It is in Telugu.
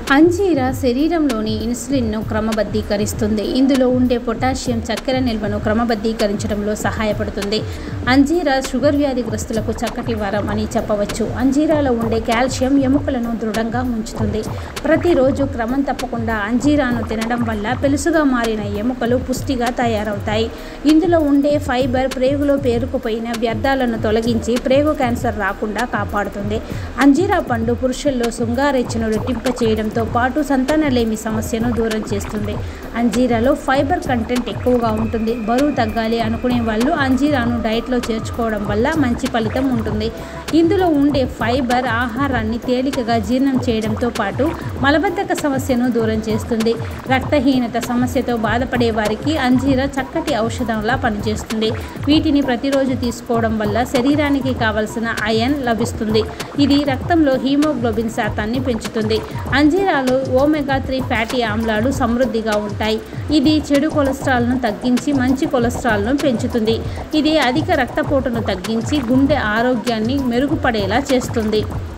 అంజీరా శరీరంలోని ఇన్సులిన్ను క్రమబద్ధీకరిస్తుంది ఇందులో ఉండే పొటాషియం చక్కెర నిల్వను క్రమబద్ధీకరించడంలో సహాయపడుతుంది అంజీరా షుగర్ వ్యాధిగ్రస్తులకు చక్కటి వరం అని చెప్పవచ్చు అంజీరాలో ఉండే కాల్షియం ఎముకలను దృఢంగా ఉంచుతుంది ప్రతిరోజు క్రమం తప్పకుండా అంజీరాను తినడం వల్ల పెలుసుగా మారిన ఎముకలు పుష్టిగా తయారవుతాయి ఇందులో ఉండే ఫైబర్ ప్రేగులో పేరుకుపోయిన వ్యర్థాలను తొలగించి ప్రేగు క్యాన్సర్ రాకుండా కాపాడుతుంది అంజీరా పండు పురుషుల్లో శృంగారెచ్చను రెట్టింప చేయడంతో పాటు సంతానలేమి సమస్యను దూరం చేస్తుంది అంజీరాలో ఫైబర్ కంటెంట్ ఎక్కువగా ఉంటుంది బరువు తగ్గాలి అనుకునే వాళ్ళు అంజీరాను డైట్లో చేర్చుకోవడం వల్ల మంచి ఫలితం ఉంటుంది ఇందులో ఉండే ఫైబర్ ఆహారాన్ని తేలికగా జీర్ణం చేయడంతో పాటు మలబద్ధక సమస్యను దూరం చేస్తుంది రక్తహీనత సమస్యతో బాధపడే వారికి అంజీరా చక్కటి ఔషధంలా పనిచేస్తుంది వీటిని ప్రతిరోజు తీసుకోవడం వల్ల శరీరానికి కావలసిన అయన్ లభిస్తుంది ఇది రక్తంలో హీమోగ్లోబిన్ శాతాన్ని పెంచుతుంది అంజీరాలో ఓమెగా త్రీ ఫ్యాటీ ఆమ్లాలు సమృద్ధిగా ఉంటాయి ఇది చెడు కొలెస్ట్రాల్ను తగ్గించి మంచి కొలెస్ట్రాల్ను పెంచుతుంది ఇది అధిక రక్తపోటును తగ్గించి గుండె ఆరోగ్యాన్ని మెరుగుపడేలా చేస్తుంది